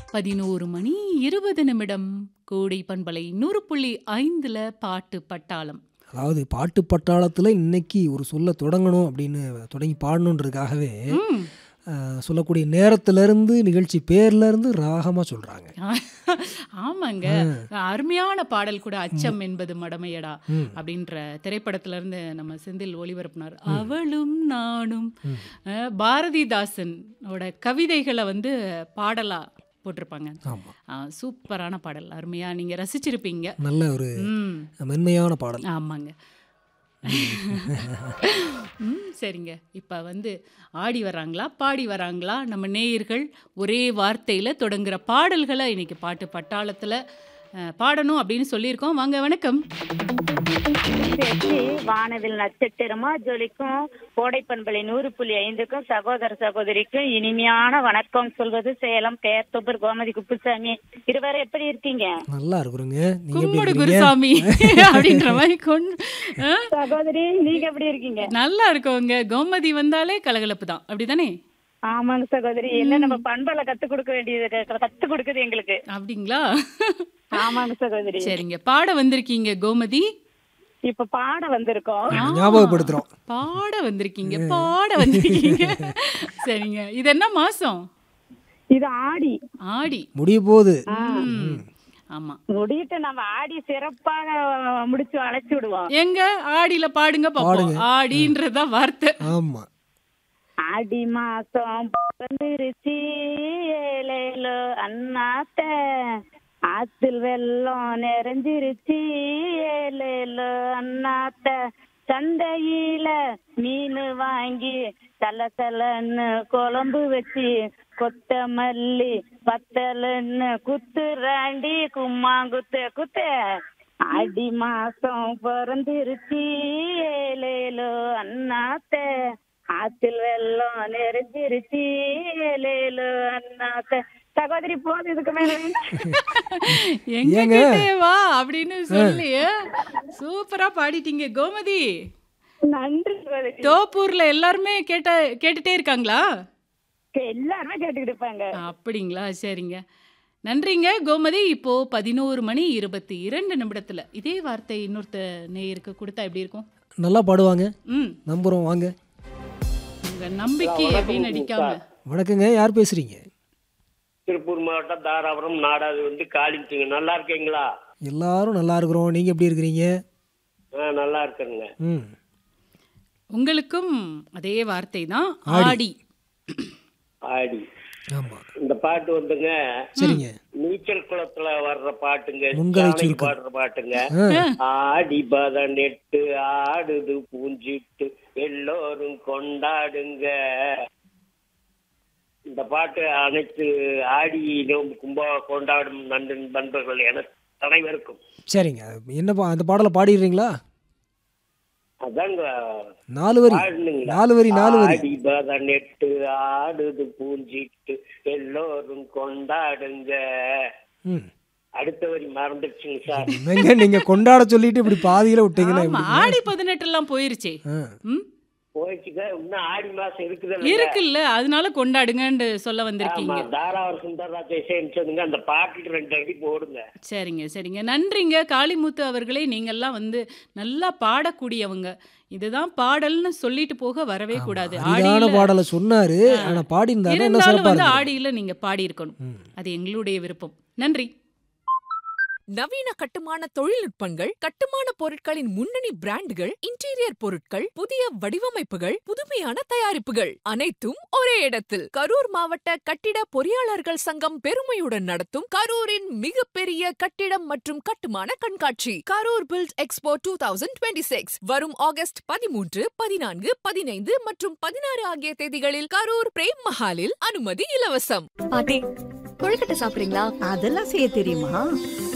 பதினோரு மணி இருபது நிமிடம் கோடை பண்பலை நூறு புள்ளி ஐந்துல பாட்டு பட்டாளம் அதாவது பாட்டு பட்டாளத்தில் இன்னைக்கு ஒரு சொல்ல தொடங்கணும் அப்படின்னு தொடங்கி பாடணுன்றதுக்காகவே ம். அஹ், சொல்லக்கூடிய நேரத்திலிருந்து நிகழ்ச்சி பேர்லேருந்து ராகமாக சொல்கிறாங்க ஆமாங்க அருமையான பாடல் கூட அச்சம் என்பது மடமையடா அப்படின்ற திரைப்படத்துல இருந்து நம்ம செந்தில் ஒளிபரப்பினார் அவளும் நானும் அஹ், பாரதிதாசனோட கவிதைகளை வந்து பாடலா போட்டிருப்பாங்க ஆமாம் ஆ, சூப்பரான பாடல் அருமையா நீங்க ரசிச்சிருப்பீங்க நல்ல ஒரு ம் மென்மையான பாடல் ஆமாங்க ம் சரிங்க இப்போ வந்து ஆடி வராங்களா பாடி வராங்களா நம்ம நேயர்கள் ஒரே வார்த்தையில் தொடங்குற பாடல்களை இன்னைக்கு பாட்டு பட்டாளத்தில் அஹ், பாடணும் அப்படின்னு சொல்லியிருக்கோம் வாங்க வணக்கம் சேர்த்து வானவில் நட்சத்திரமா ஜொலிக்கும் கோடை பண்பலை நூறு புள்ளி ஐந்துக்கும் சகோதர சகோதரிக்கும் இனிமையான வணக்கம் சொல்வது சேலம் பேர்த்தொப்பர் கோமதி குப்புசாமி இருவரும் எப்படி இருக்கீங்க நல்லா இருக்கிறோங்க நீங்கள் எப்படி கும்பிடு இருக்கிறீங்க குருசாமி அப்படின்ற மாதிரி கொண்டு ஆ, சகோதரி நீங்க எப்படி இருக்கீங்க நல்லா இருக்கவங்க கோமதி வந்தாலே கலகலப்பு தான் அப்படிதானே ஆமாங்க சகோதரி எல்லாம் நம்ம பண்பலை கத்து கொடுக்க வேண்டியது க- கத்து கொடுக்குது எங்களுக்கு அப்படிங்களா ஆமாங்க சகோதரி சரிங்க பாட வந்திருக்கீங்க கோமதி இப்ப பாட வந்திருக்கோம் ஞாபகப்படுத்துகிறோம் பாட வந்திருக்கீங்க பாட வந்திருக்கீங்க சரிங்க இது என்ன மாசம் இது ஆடி ஆடி முடிய போகுது ம். ஆமா முடிட்டு நம்ம ஆடி சிறப்பாக முடிச்சு அழைச்சு விடுவோம் எங்க ஆடியில பாடுங்க பாப்போம் ஆடின்றதா வார்த்தை ஆமாம் ஆடி மாசம் பிறந்துருச்சு ஏலேலோ அண்ணாத்த ஆத்தில் வெள்ளம் நிறைஞ்சிருச்சு ஏலேலோ அண்ணாத்த சந்தையில மீன் வாங்கி தல தலன்னு குழம்பு வச்சு கொத்தமல்லி பத்தலன்னு குத்துறாண்டி கும்மாங்குத்து குத்து ஆடி மாசம் பிறந்துருச்சு ஏலேலோ அண்ணாத்த ஆத்தில் வெள்ளம் நிறைஞ்சிருச்சு ஏலேலோ அண்ணாத்த சகோதரி போதும் இதுக்கு மேல வேண்டாம். எங்க ஏங்க? கிட்டே வா அப்படின்னு சொல்லி சூப்பரா பாடிட்டீங்க கோமதி நன்றி சகோதரி தோப்பூர்ல எல்லாருமே கேட்ட கேட்டுட்டே இருக்காங்களா எல்லாருமே கேட்டுக்கிட்டு இருப்பாங்க அப்படிங்களா சரிங்க நன்றிங்க கோமதி இப்போ பதினோரு மணி இருபத்தி இரண்டு நிமிடத்துல இதே வார்த்தை இன்னொருத்த நேயருக்கு கொடுத்தா எப்படி இருக்கும் நல்லா பாடுவாங்க ம் நம்புகிறோம் வாங்க உங்க நம்பிக்கை அப்படின்னு அடிக்காம வணக்கங்க யார் பேசுகிறீங்க திருப்பூர் மாவட்டம் தாராபுரம் நாடாது வந்து காலிச்சுங்க நல்லா இருக்கீங்களா எல்லாரும் நல்லா இருக்கிறோம் நீங்கள் எப்படி இருக்கிறீங்க ஆ நல்லா இருக்கேங்க ம் உங்களுக்கும் அதே வார்த்தை தான் ஆடி ஆடி ஆமாம் இந்த பாட்டு வந்துங்க சரிங்க நீச்சல் குளத்துல வர்ற பாட்டுங்க முன்கலை சாலைக்கு சுருக்கம். பாடுற பாட்டுங்க ஆ ஆடி பதினெட்டு ஆடுது பூஞ்சிட்டு எல்லோரும் கொண்டாடுங்க இந்த பாட்டு அனைத்து ஆடி நோம்பு கும்பா கொண்டாடும் நண்பன் நண்பர்கள் என அனைவருக்கும் சரிங்க என்ன பா அந்த பாடலை பாடிடுறீங்களா அதாங்க நாலு வரி பாடுனுங்களா? நாலு வரி நாலு வரி ஆடி பதினெட்டு ஆடுது பூஞ்சிட்டு எல்லோரும் கொண்டாடுங்க ம் அடுத்த வரி மறந்துடுச்சுங்க சார் என்னங்க நீங்கள் கொண்டாட சொல்லிட்டு இப்படி பாதியில் விட்டீங்கன்னா ஆமா எப்படி ஆடி பதினெட்டு எல்லாம் போயிருச்சே ஆ ம் போயிடுச்சுங்க இன்னும் ஆடி மாசம் இருக்குதுல்ல இருக்குல்ல அதனால கொண்டாடுங்கன்னு சொல்ல ஆமா வந்திருக்கீங்க தாராவர் சுந்தரராஜ இசைன்னு அந்த பாட்டுக்கு ரெண்டு அடி போடுங்க சரிங்க சரிங்க நன்றிங்க காளிமுத்து அவர்களே நீங்கெல்லாம் வந்து நல்லா பாடக்கூடியவங்க இதுதான் பாடல்னு சொல்லிட்டு போக வரவே கூடாது அரிதான ஆடியில பாடலை சொன்னாரு ஆனா பாடி இருந்தாரு என்ன இருந்தாலும் சிறப்பா வந்து இருக்கு ஆடியில நீங்க பாடி இருக்கணும் ம். அது எங்களுடைய விருப்பம் நன்றி நவீன கட்டுமான தொழில்நுட்பங்கள் கட்டுமான பொருட்களின் முன்னணி பிராண்டுகள் இன்டீரியர் பொருட்கள் புதிய வடிவமைப்புகள் புதுமையான தயாரிப்புகள் அனைத்தும் ஒரே இடத்தில் கரூர் மாவட்ட கட்டிட பொறியாளர்கள் சங்கம் பெருமையுடன் நடத்தும் கரூரின் மிகப்பெரிய கட்டிடம் மற்றும் கட்டுமான கண்காட்சி Karur build expo two thousand twenty six வரும் ஆகஸ்ட் பதிமூன்று பதினான்கு பதினைந்து மற்றும் பதினாறு ஆகிய தேதிகளில் கரூர் பிரேம் மஹாலில் அனுமதி இலவசம் பாட்டி கொழுக்கட்டை சாப்பிடுறீங்களா அதெல்லாம் செய்ய தெரியுமா